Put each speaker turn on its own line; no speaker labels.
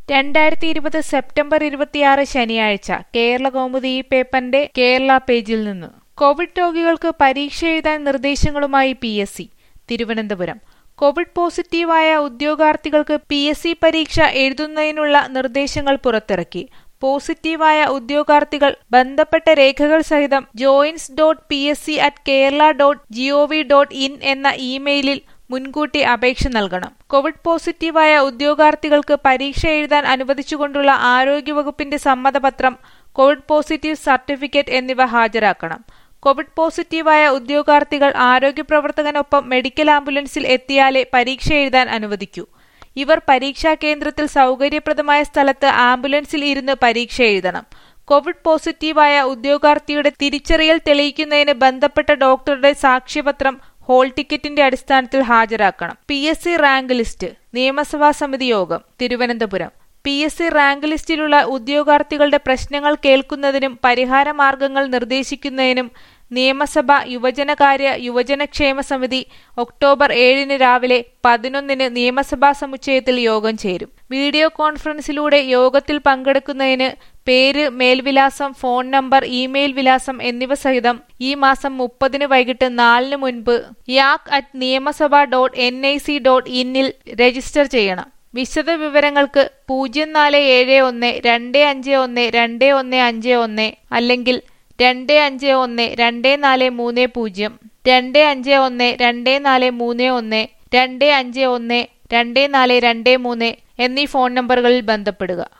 രണ്ടായിരത്തി ഇരുപത് സെപ്റ്റംബർ ഇരുപത്തിയാറ് ശനിയാഴ്ച കേരള കൗമുദി ഈ പേപ്പറിന്റെ കേരള പേജിൽ നിന്ന് കോവിഡ് രോഗികൾക്ക് പരീക്ഷ എഴുതാൻ നിർദ്ദേശങ്ങളുമായി P S C Thiruvananthapuram Covid പോസിറ്റീവായ ഉദ്യോഗാർത്ഥികൾക്ക് പി എസ് സി പരീക്ഷ എഴുതുന്നതിനുള്ള നിർദ്ദേശങ്ങൾ പുറത്തിറക്കി പോസിറ്റീവായ ഉദ്യോഗാർത്ഥികൾ ബന്ധപ്പെട്ട രേഖകൾ സഹിതം joins dot P S C at Kerala dot G O V dot in എന്ന ഇമെയിലിൽ മുൻകൂട്ടി അപേക്ഷ നൽകണം കോവിഡ് പോസിറ്റീവായ ഉദ്യോഗാർത്ഥികൾക്ക് പരീക്ഷ എഴുതാൻ അനുവദിച്ചുകൊണ്ടുള്ള ആരോഗ്യവകുപ്പിന്റെ സമ്മതപത്രം കോവിഡ് പോസിറ്റീവ് സർട്ടിഫിക്കറ്റ് എന്നിവ ഹാജരാക്കണം കോവിഡ് പോസിറ്റീവായ ഉദ്യോഗാർത്ഥികൾ ആരോഗ്യപ്രവർത്തകനൊപ്പം മെഡിക്കൽ ആംബുലൻസിൽ എത്തിയാലേ പരീക്ഷ എഴുതാൻ അനുവദിക്കൂ ഇവർ പരീക്ഷാ കേന്ദ്രത്തിൽ സൗകര്യപ്രദമായ സ്ഥലത്ത് ആംബുലൻസിൽ ഇരുന്ന് പരീക്ഷ എഴുതണം കോവിഡ് പോസിറ്റീവായ ഉദ്യോഗാർത്ഥിയുടെ തിരിച്ചറിയൽ തെളിയിക്കുന്നതിന് ബന്ധപ്പെട്ട ഡോക്ടറുടെ സാക്ഷ്യപത്രം ഹോൾ ടിക്കറ്റിന്റെ അടിസ്ഥാനത്തിൽ ഹാജരാക്കണം P S C rank list നിയമസഭാ സമിതി യോഗം Thiruvananthapuram P S C rank ലിസ്റ്റിലുള്ള ഉദ്യോഗാർത്ഥികളുടെ പ്രശ്നങ്ങൾ കേൾക്കുന്നതിനും പരിഹാര മാർഗങ്ങൾ നിർദ്ദേശിക്കുന്നതിനും നിയമസഭ യുവജനകാര്യ യുവജനക്ഷേമ സമിതി ഒക്ടോബർ ഏഴിന് രാവിലെ പതിനൊന്നിന് നിയമസഭാ സമുച്ചയത്തിൽ യോഗം ചേരും വീഡിയോ കോൺഫറൻസിലൂടെ യോഗത്തിൽ പങ്കെടുക്കുന്നതിന് പേര് മേൽവിലാസം ഫോൺ നമ്പർ ഇമെയിൽ വിലാസം എന്നിവ സഹിതം ഈ മാസം മുപ്പതിന് വൈകിട്ട് നാലിന് മുൻപ് yak at Niyamasabha dot N I C dot ഇന്നിൽ രജിസ്റ്റർ ചെയ്യണം വിശദ വിവരങ്ങൾക്ക് പൂജ്യം നാല് ഏഴ് ഒന്ന് രണ്ട് അഞ്ച് ഒന്ന് രണ്ട് ഒന്ന് അഞ്ച് ഒന്ന് അല്ലെങ്കിൽ രണ്ട് അഞ്ച് ഒന്ന് രണ്ട് നാല് മൂന്ന് പൂജ്യം രണ്ട് അഞ്ച് ഒന്ന് രണ്ട് നാല് മൂന്ന് ഒന്ന് രണ്ട് അഞ്ച് ഒന്ന് രണ്ട് നാല് രണ്ട് മൂന്ന് എന്നീ ഫോൺ നമ്പറുകളിൽ ബന്ധപ്പെടുക